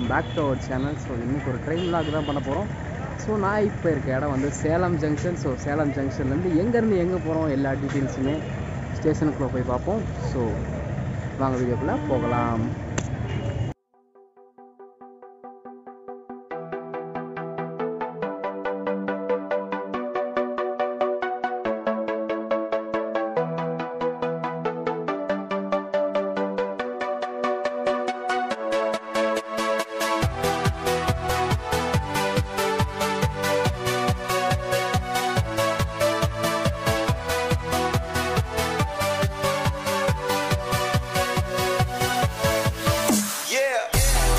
Back to our channel so இன்னைக்கு ஒரு train lock தான் பண்ண போகிறோம் ஸோ நான் இப்போ இருக்க இடம் வந்து சேலம் ஜங்ஷன் ஸோ சேலம் ஜங்ஷன்லேருந்து எங்கேருந்து எங்கே போகிறோம் எல்லா டீட்டெயில்ஸுமே ஸ்டேஷனுக்குள்ளே போய் பார்ப்போம் ஸோ வாங்க வீடியோக்குள்ளே போகலாம் Yeah.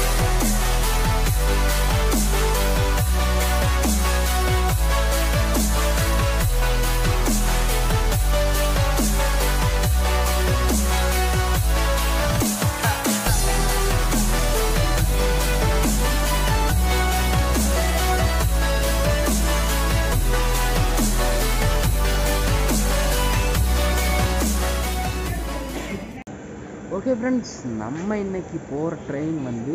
ஓகே ஃப்ரெண்ட்ஸ் நம்ம இன்னைக்கு போகிற ட்ரெயின் வந்து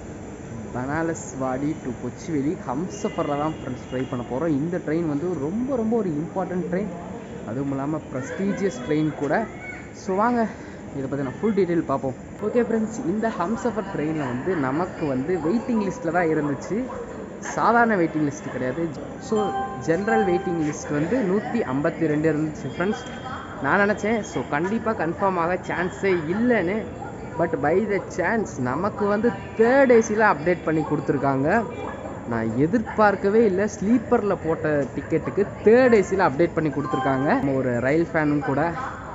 பனாரஸ் வாடி டு கொச்சிவெளி ஹம்சஃபரில் தான் ஃப்ரெண்ட்ஸ் ட்ரை பண்ண போகிறோம் இந்த ட்ரெயின் வந்து ரொம்ப ரொம்ப ஒரு இம்பார்ட்டன்ட் ட்ரெயின் அதுவும் இல்லாமல் ப்ரெஸ்டீஜியஸ் ட்ரெயின் கூட ஸோ வாங்க இதை பற்றி நான் ஃபுல் டீட்டெயில் பார்ப்போம் ஓகே ஃப்ரெண்ட்ஸ் இந்த ஹம்சஃபர் ட்ரெயினில் வந்து நமக்கு வந்து வெயிட்டிங் லிஸ்ட்டில் தான் இருந்துச்சு சாதாரண வெயிட்டிங் லிஸ்ட் கிடையாது ஸோ ஜென்ரல் வெயிட்டிங் லிஸ்ட் வந்து நூற்றி ஐம்பத்தி ரெண்டு இருந்துச்சு ஃப்ரெண்ட்ஸ் நான் நினச்சேன் ஸோ கண்டிப்பாக கன்ஃபார்ம் ஆக சான்ஸே இல்லைன்னு பட் பை த சான்ஸ் நமக்கு வந்து தேர்ட் ஏசியில் அப்டேட் பண்ணி கொடுத்துருக்காங்க நான் எதிர்பார்க்கவே இல்லை ஸ்லீப்பரில் போட்ட டிக்கெட்டுக்கு தேர்ட் ஏசியில் அப்டேட் பண்ணி கொடுத்துருக்காங்க நம்ம ஒரு ரயில் ஃபேனும் கூட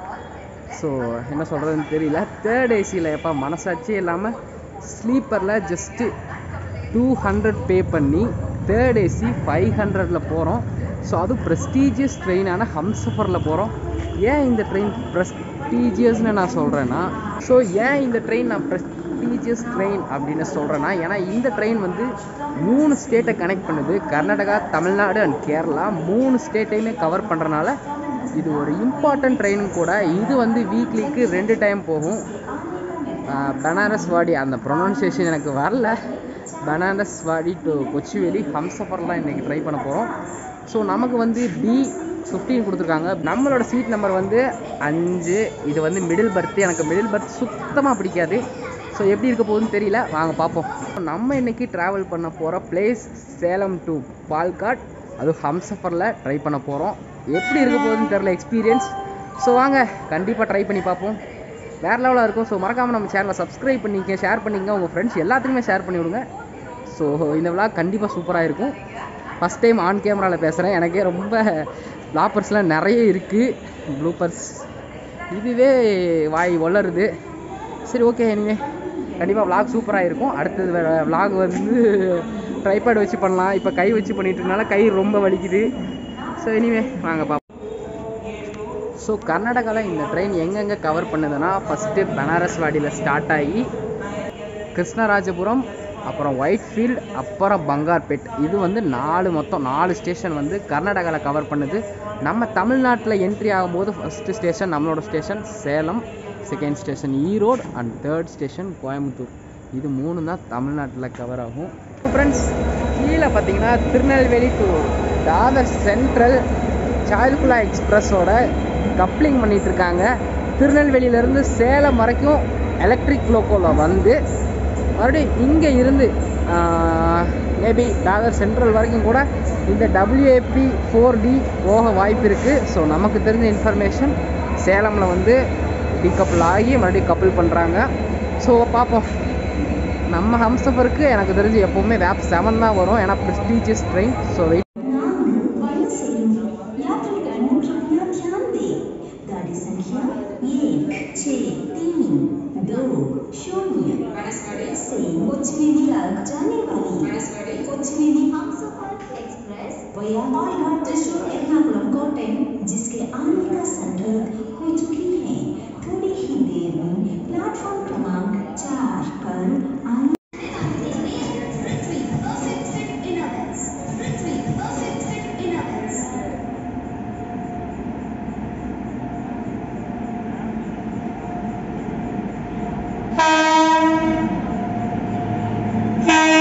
ஸோ என்ன சொல்கிறதுன்னு தெரியல தேர்ட் ஏசியில் எப்போ மனசாட்சியே இல்லாமல் ஸ்லீப்பரில் ஜஸ்ட்டு டூ ஹண்ட்ரட் பே பண்ணி தேர்ட் ஏசி ஃபைவ் ஹண்ட்ரடில் போகிறோம் ஸோ அதுவும் ப்ரெஸ்டீஜியஸ் ட்ரெயினான ஹம்சஃபரில் போகிறோம் ஏன் இந்த ட்ரெயின் ப்ரெஸ்டீஜியஸ்னு நான் சொல்கிறேன்னா ஸோ ஏன் இந்த ட்ரெயின் நான் ப்ரெஸ்டீஜியஸ் ட்ரெயின் அப்படின்னு சொல்கிறேன்னா ஏன்னா இந்த ட்ரெயின் வந்து மூணு ஸ்டேட்டை கனெக்ட் பண்ணுது கர்நாடகா தமிழ்நாடு அண்ட் கேரளா மூணு ஸ்டேட்டையுமே கவர் பண்ணுறனால இது ஒரு இம்பார்ட்டன்ட் ட்ரெயினும் கூட இது வந்து வீக்லிக்கு ரெண்டு டைம் போகும் ஆஹ் பனாரஸ் வாடி அந்த ப்ரொனன்சியேஷன் எனக்கு வரல பனாரஸ் வாடி டு கொச்சிவேலி ஹம்சஃபர்லாம் இன்றைக்கி ட்ரை பண்ண போகிறோம் ஸோ நமக்கு வந்து டி ஃபிஃப்டீன் கொடுத்துருக்காங்க நம்மளோட சீட் நம்பர் வந்து அஞ்சு இது வந்து மிடில் பர்த் எனக்கு மிடில் பர்த் சுத்தமாக பிடிக்காது ஸோ எப்படி இருக்க போகுதுன்னு தெரியல வாங்க பார்ப்போம் நம்ம இன்னைக்கு ட்ராவல் பண்ண போகிற பிளேஸ் சேலம் டு பால்காட் அதுவும் ஹம்சஃபரில் ட்ரை பண்ண போகிறோம் எப்படி இருக்க போகுதுன்னு தெரில எக்ஸ்பீரியன்ஸ் ஸோ வாங்க கண்டிப்பாக ட்ரை பண்ணி பார்ப்போம் வேறு லெவலாக இருக்கும் ஸோ மறக்காமல் நம்ம சேனலை சப்ஸ்கிரைப் பண்ணிக்க ஷேர் பண்ணிங்க உங்கள் ஃப்ரெண்ட்ஸ் எல்லாத்துக்குமே ஷேர் பண்ணி விடுங்க ஸோ இந்த விழா கண்டிப்பாக சூப்பராக இருக்கும் ஃபஸ்ட் டைம் ஆன் கேமராவில் பேசுகிறேன் எனக்கே ரொம்ப ப்ளாப்பர்ஸ்லாம் நிறைய இருக்குது ப்ளூப்பர்ஸ் இதுவே வாய் வளருது சரி ஓகே எனிவே கண்டிப்பாக vlog சூப்பராக இருக்கும் அடுத்தது வேறு vlog வந்து ட்ரைபேட் வச்சு பண்ணலாம் இப்போ கை வச்சு பண்ணிட்டு இருக்கனால கை ரொம்ப வலிக்குது ஸோ எனிவே வாங்க பார்ப்போம் ஸோ கர்நாடகாவில் இந்த ட்ரெயின் எங்கெங்கே கவர் பண்ணுதுன்னா ஃபஸ்ட்டு பனாரஸ் வாடியில் ஸ்டார்ட் ஆகி கிருஷ்ணராஜபுரம் அப்புறம் ஒயிட்ஃபீல்ட் அப்புறம் பங்கார்பேட் இது வந்து நாலு மொத்தம் நாலு ஸ்டேஷன் வந்து கர்நாடகாவில் கவர் பண்ணுது நம்ம தமிழ்நாட்டில் என்ட்ரி ஆகும்போது ஃபஸ்ட்டு ஸ்டேஷன் நம்மளோட station Salem second station Erode and third station Coimbatore இது மூணு தான் தமிழ்நாட்டில் கவர் ஆகும் ஃப்ரெண்ட்ஸ் கீழே பார்த்தீங்கன்னா திருநெல்வேலி டு தாதர் சென்ட்ரல் சாயல்குலா எக்ஸ்பிரஸோட கப்ளிங் பண்ணிட்டு இருக்காங்க திருநெல்வேலியிலேருந்து சேலம் வரைக்கும் எலக்ட்ரிக் லோக்கோவில் வந்து மறுபடியும் இங்கே இருந்து மேபி தாதர் சென்ட்ரல் வரைக்கும் கூட இந்த டபிள்யூஏபி ஃபோர் டி போக வாய்ப்பு இருக்குது ஸோ நமக்கு தெரிஞ்ச இன்ஃபர்மேஷன் சேலமில் வந்து டிகப்பிள் ஆகி மறுபடியும் கப்பிள் பண்ணுறாங்க ஸோ பார்ப்போம் நம்ம ஹம்சஃபருக்கு எனக்கு தெரிஞ்சு எப்போவுமே வேப் செவன் தான் வரும் ஏன்னா ப்ரெஸ்டீஜியஸ் ட்ரெயின் ஸோ வெயிட் यात्रीगण कृपया ध्यान दें गाड़ी संख्या एक छः तीन दो शून्य से कोचवेली तक जाने वाली कोचवेली हमसफर एक्सप्रेस वया नौगढ़ त्रिशूर एर्नाकुलम कोट्टयम जिसके आने का संकल्प हो चुकी है थोड़ी ही देर में प्लेटफॉर्म क्रमांक चार पर आने Thank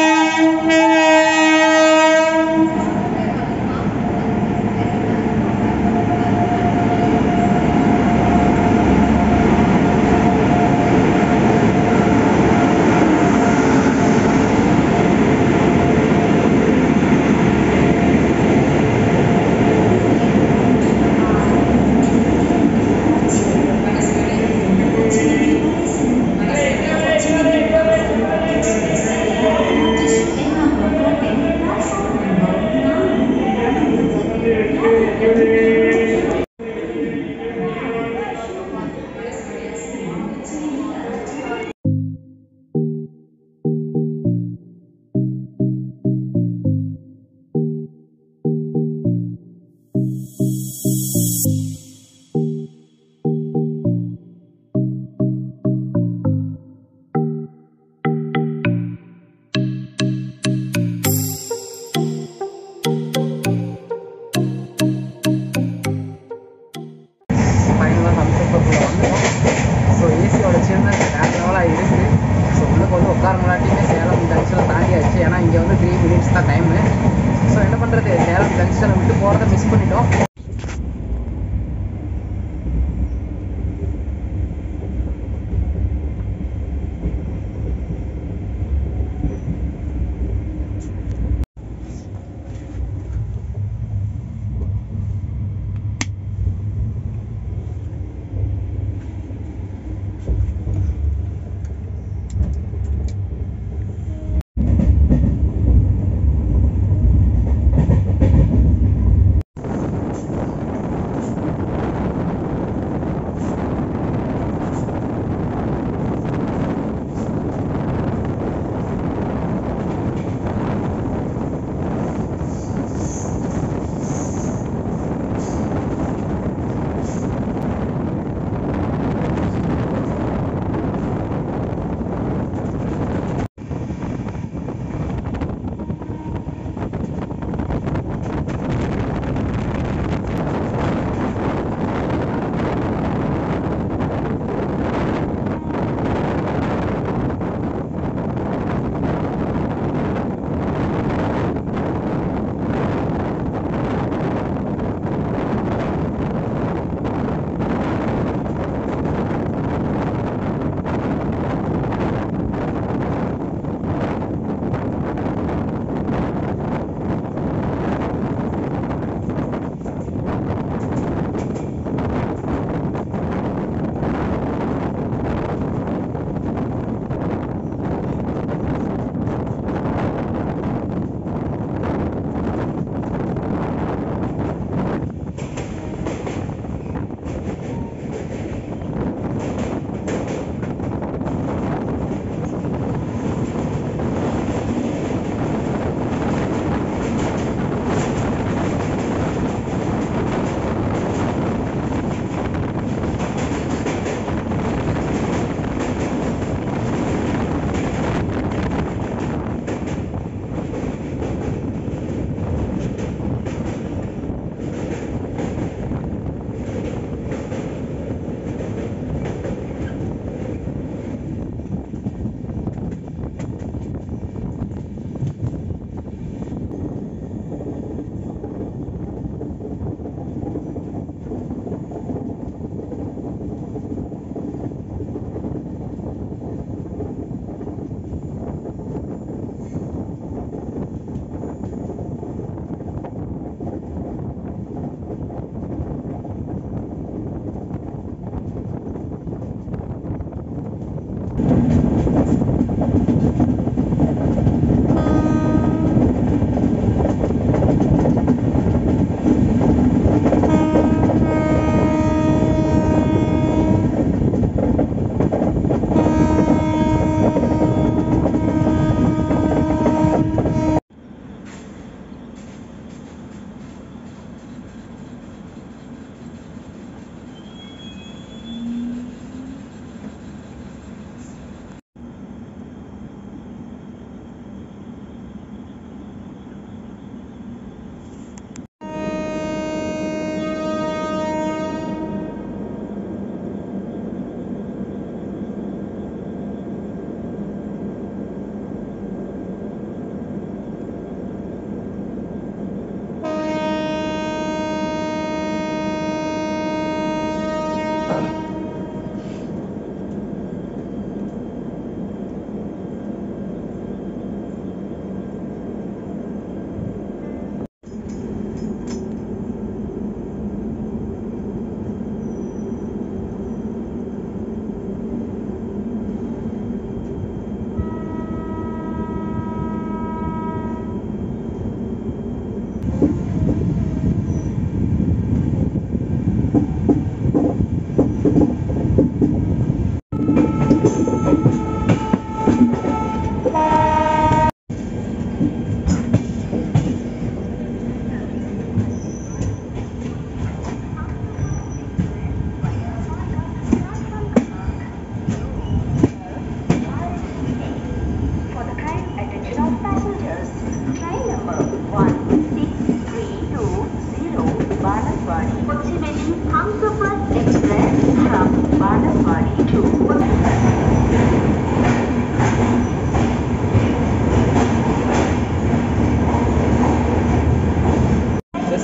ஆயிடுச்சு ஏன்னா இங்கே வந்து த்ரீ மினிட்ஸ் தான் டைமு ஸோ என்ன பண்ணுறது சேலம் ஜங்ஷனை விட்டு போகிறத மிஸ் பண்ணிட்டோம்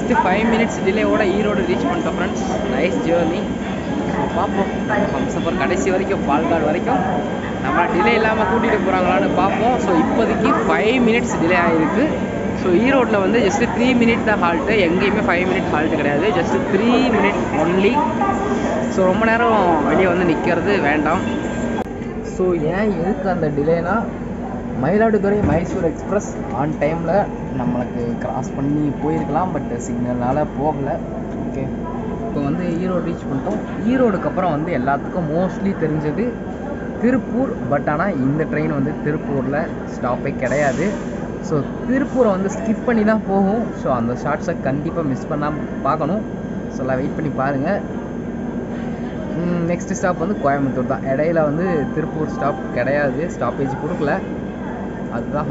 ஜஸ்ட் ஃபைவ் மினிட்ஸ் டிலேவோட ஈரோடு ரீச் பண்ணிட்டோம் ஃப்ரெண்ட்ஸ் நைஸ் ஜேர்னி பார்ப்போம் ஹம்சஃபர் கடைசி வரைக்கும் பால்காடு வரைக்கும் நம்ம டிலே இல்லாமல் கூட்டிகிட்டு போகிறாங்களான்னு பார்ப்போம் ஸோ இப்போதைக்கு ஃபைவ் மினிட்ஸ் டிலே ஆகிருக்கு ஸோ ஈரோட்டில் வந்து ஜஸ்ட்டு த்ரீ மினிட் தான் ஹால்ட்டு எங்கேயுமே ஃபைவ் மினிட் ஹால்ட்டு கிடையாது just three minute only so ரொம்ப நேரம் வெளியே வந்து நிற்கிறது வேண்டாம் ஸோ ஏன் எதுக்கு அந்த டிலேனா மயிலாடுதுறை மைசூர் எக்ஸ்பிரஸ் ஆன் டைமில் நம்மளுக்கு கிராஸ் பண்ணி போயிருக்கலாம் பட் சிக்னல்னால போகலை ஓகே இப்போ வந்து ஈரோடு ரீச் பண்ணிட்டோம் ஈரோடுக்கு அப்புறம் வந்து எல்லாத்துக்கும் மோஸ்ட்லி தெரிஞ்சது திருப்பூர் பட் ஆனால் இந்த ட்ரெயின் வந்து திருப்பூரில் ஸ்டாப்பே கிடையாது ஸோ திருப்பூரை வந்து ஸ்கிப் பண்ணி தான் போகும் ஸோ அந்த ஷார்ட்ஸை கண்டிப்பாக மிஸ் பண்ணாமல் பார்க்கணும் ஸோ எல்லாம் வெயிட் பண்ணி பாருங்கள் நெக்ஸ்ட் ஸ்டாப் வந்து கோயம்புத்தூர் தான் இடையில வந்து திருப்பூர் ஸ்டாப் கிடையாது ஸ்டாப்பேஜ் கொடுக்கல அதுதான்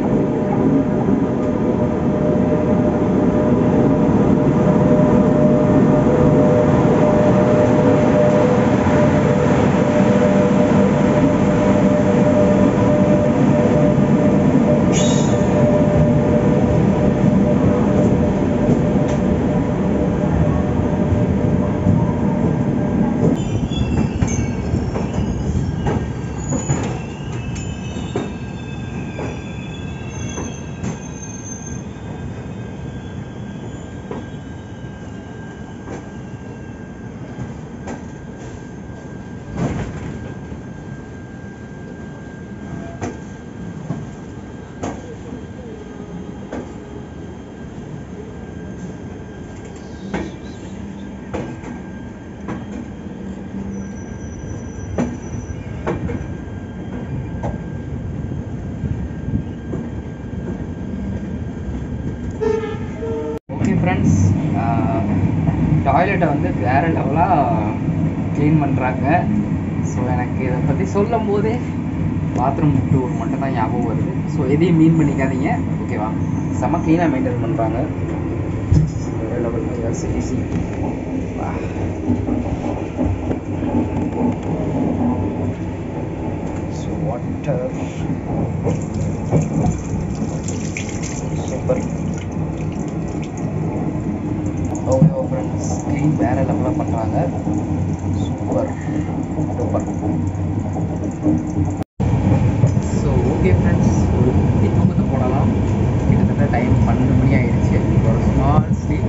ஓகே ஃப்ரெண்ட்ஸ் டாய்லெட்டை வந்து வேறு லெவலாக க்ளீன் பண்ணுறாங்க ஸோ எனக்கு இதை பற்றி சொல்லும் போதே பாத்ரூம் டூர் மட்டும் தான் ஞாபகம் வருது ஸோ எதையும் மீன் பண்ணிக்காதீங்க ஓகேவா செம்ம க்ளீனாக மெயின்டைன் பண்ணுறாங்க வேறு லெவல் சிசி so water super okay friends clean வேறு லெவலில் பண்ணுறாங்க super super so okay friends ஒரு குட்டி தூக்கத்தை போடலாம் கிட்டத்தட்ட டைம் பன்னெண்டு மணி ஆயிடுச்சு ஒரு ஸ்மால் ஸ்லீப்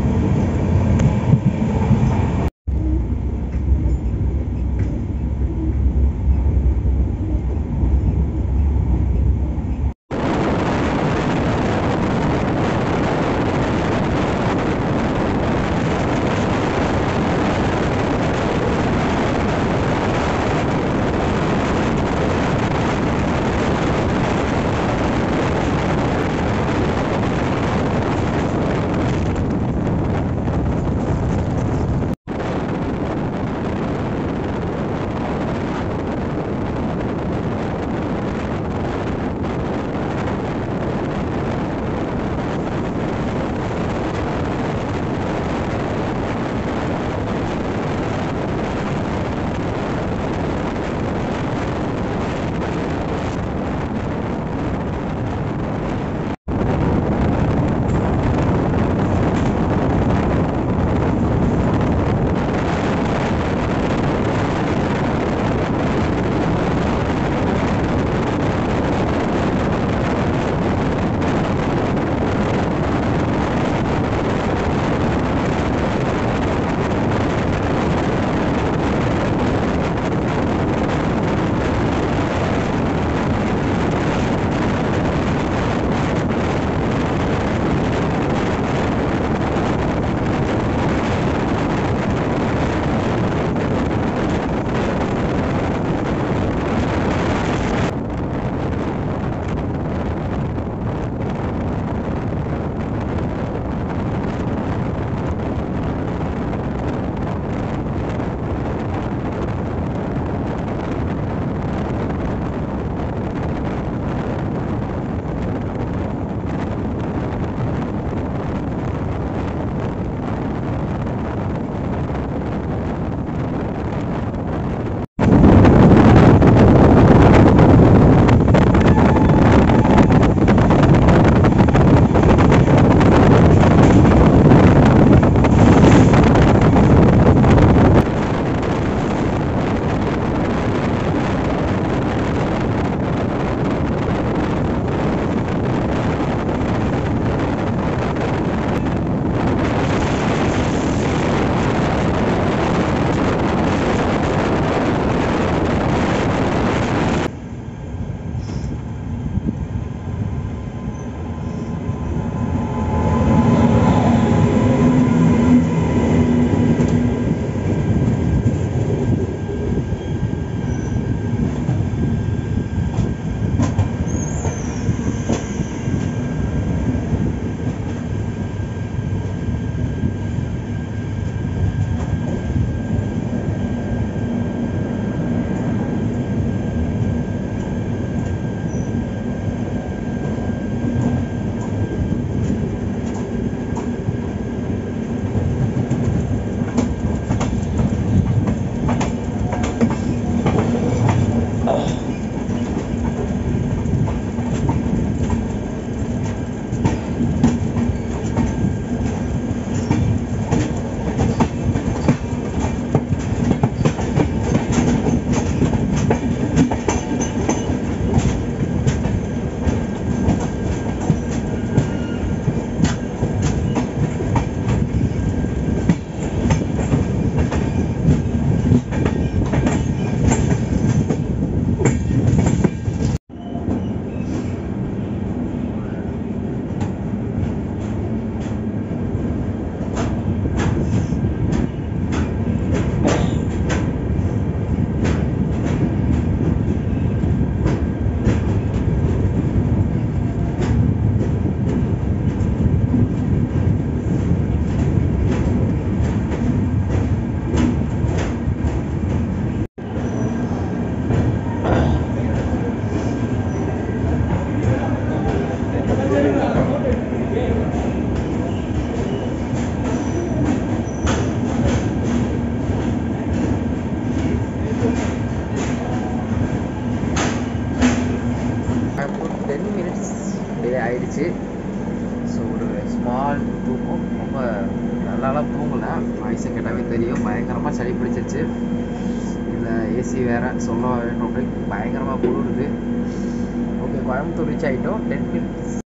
ஆயிடுச்சு ஸோ ஒரு ஸ்மால் தூக்கம் ரொம்ப நல்லாலாம் தூங்கலை வாய்ஸை கேட்டாவே தெரியும் பயங்கரமாக சளி பிடிச்சிருச்சு இதில் ஏசி வேறு சொல்ல வேண்டும் பயங்கரமாக குளிருது ஓகே கோயம்புத்தூர் ரீச் ஆகிட்டோம் ten minutes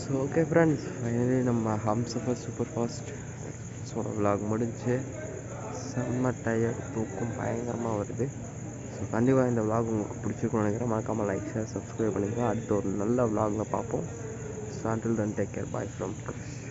so okay friends finally நம்ம ஹம்சஃபர் சூப்பர் ஃபாஸ்ட் ஸோட விலாக் முடிஞ்சு செம்ம டயர்ட் தூக்கம் பயங்கரமாக வருது ஸோ கண்டிப்பாக இந்த விலாக் உங்களுக்கு பிடிச்சிருக்கும்னு நினைக்கிறேன் மறக்காமல் லைக் ஷேர் சப்ஸ்கிரைப் பண்ணிக்கலாம் அடுத்த ஒரு நல்ல விலாகில் பார்ப்போம் so until then take care bye from Krish